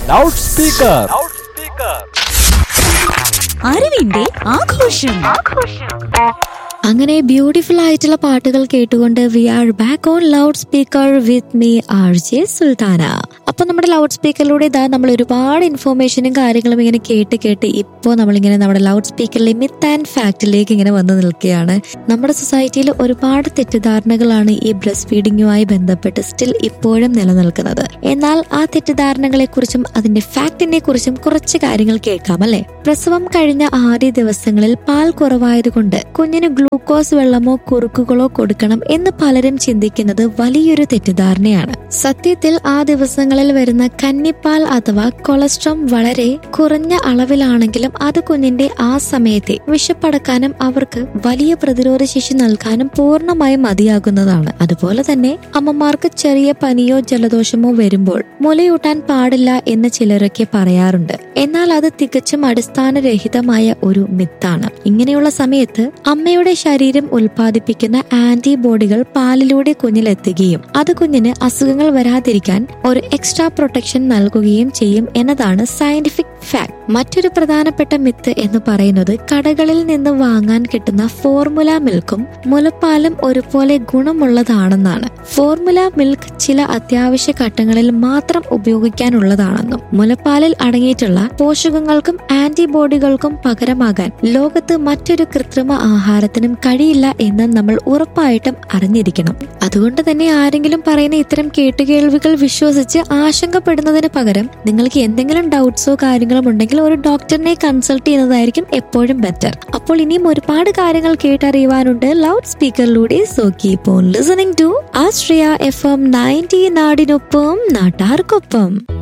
loud speaker അറിവിന്റെ ആഘോഷം അങ്ങനെ ബ്യൂട്ടിഫുൾ ആയിട്ടുള്ള പാട്ടുകൾ കേട്ടുകൊണ്ട് we are back on loud speaker with me R J Sultana അപ്പൊ നമ്മുടെ ലൗഡ് സ്പീക്കറിലൂടെ ഇതാ നമ്മൾ ഒരുപാട് ഇൻഫോർമേഷനും കാര്യങ്ങളും ഇങ്ങനെ കേട്ട് കേട്ട് ഇപ്പോൾ നമ്മളിങ്ങനെ നമ്മുടെ ലൗഡ് സ്പീക്കറിലെ മിത്ത് ആൻഡ് ഫാക്ടിലേക്ക് ഇങ്ങനെ വന്നു നിൽക്കുകയാണ് നമ്മുടെ സൊസൈറ്റിയിൽ ഒരുപാട് തെറ്റിദ്ധാരണകളാണ് ഈ ബ്രസ്റ്റ് ഫീഡിങ്ങുമായി ബന്ധപ്പെട്ട് സ്റ്റിൽ ഇപ്പോഴും നിലനിൽക്കുന്നത് എന്നാൽ ആ തെറ്റിദ്ധാരണകളെ കുറിച്ചും അതിന്റെ ഫാക്ടിനെ കുറിച്ചും കുറച്ച് കാര്യങ്ങൾ കേൾക്കാം അല്ലെ പ്രസവം കഴിഞ്ഞ ആദ്യ ദിവസങ്ങളിൽ പാൽ കുറവായതുകൊണ്ട് കുഞ്ഞിന് ഗ്ലൂക്കോസ് വെള്ളമോ കുറുക്കുകളോ കൊടുക്കണം എന്ന് പലരും ചിന്തിക്കുന്നത് വലിയൊരു തെറ്റിദ്ധാരണയാണ് സത്യത്തിൽ ആ ദിവസങ്ങളിൽ വരുന്ന കന്നിപ്പാൽ അഥവാ കൊളസ്ട്രോം വളരെ കുറഞ്ഞ അളവിലാണെങ്കിലും അത് കുഞ്ഞിന്റെ ആ സമയത്തെ വിശപ്പടക്കാനും അവർക്ക് വലിയ പ്രതിരോധ ശേഷി നൽകാനും പൂർണ്ണമായും മതിയാകുന്നതാണ് അതുപോലെ തന്നെ അമ്മമാർക്ക് ചെറിയ പനിയോ ജലദോഷമോ വരുമ്പോൾ മുലയൂട്ടാൻ പാടില്ല എന്ന് ചിലരൊക്കെ പറയാറുണ്ട് എന്നാൽ അത് തികച്ചും അടിസ്ഥാനരഹിതമായ ഒരു മിത്താണ് ഇങ്ങനെയുള്ള സമയത്ത് അമ്മയുടെ ശരീരം ഉൽപ്പാദിപ്പിക്കുന്ന ആന്റിബോഡികൾ പാലിലൂടെ കുഞ്ഞിലെത്തുകയും അത് കുഞ്ഞിന് അസുഖങ്ങൾ വരാതിരിക്കാൻ ഒരു എക്സ്ട്രാ പ്രൊട്ടക്ഷൻ നൽകുകയും ചെയ്യും എന്നതാണ് സയന്റിഫിക് ഫാക്ട് മറ്റൊരു പ്രധാനപ്പെട്ട മിത്ത് എന്ന് പറയുന്നത് കടകളിൽ നിന്ന് വാങ്ങാൻ കിട്ടുന്ന ഫോർമുല മിൽക്കും മുലപ്പാലും ഒരുപോലെ ഗുണമുള്ളതാണെന്നാണ് ഫോർമുല മിൽക്ക് ചില അത്യാവശ്യ ഘട്ടങ്ങളിൽ മാത്രം ഉപയോഗിക്കാനുള്ളതാണെന്നും മുലപ്പാലിൽ അടങ്ങിയിട്ടുള്ള പോഷകങ്ങൾക്കും ആന്റിബോഡികൾക്കും പകരമാകാൻ ലോകത്ത് മറ്റൊരു കൃത്രിമ ആഹാരത്തിനും കഴിയില്ല എന്ന് നമ്മൾ ഉറപ്പായിട്ടും അറിഞ്ഞിരിക്കണം അതുകൊണ്ട് തന്നെ ആരെങ്കിലും പറയുന്ന ഇത്തരം കേട്ടുകേൾവികൾ വിശ്വസിച്ച് ആശങ്കപ്പെടുന്നതിന് പകരം നിങ്ങൾക്ക് എന്തെങ്കിലും ഡൗട്ട്സോ കാര്യങ്ങളും ഉണ്ടെങ്കിൽ ഒരു ഡോക്ടറിനെ കൺസൾട്ട് ചെയ്യുന്നതായിരിക്കും എപ്പോഴും ബെറ്റർ അപ്പോൾ ഇനിയും ഒരുപാട് കാര്യങ്ങൾ കേട്ടറിയുവാനുണ്ട് ലൗഡ് സ്പീക്കറിലൂടെ so keep on listening to Astriya F M ninety നാടിനൊപ്പം നാട്ടാർക്കൊപ്പം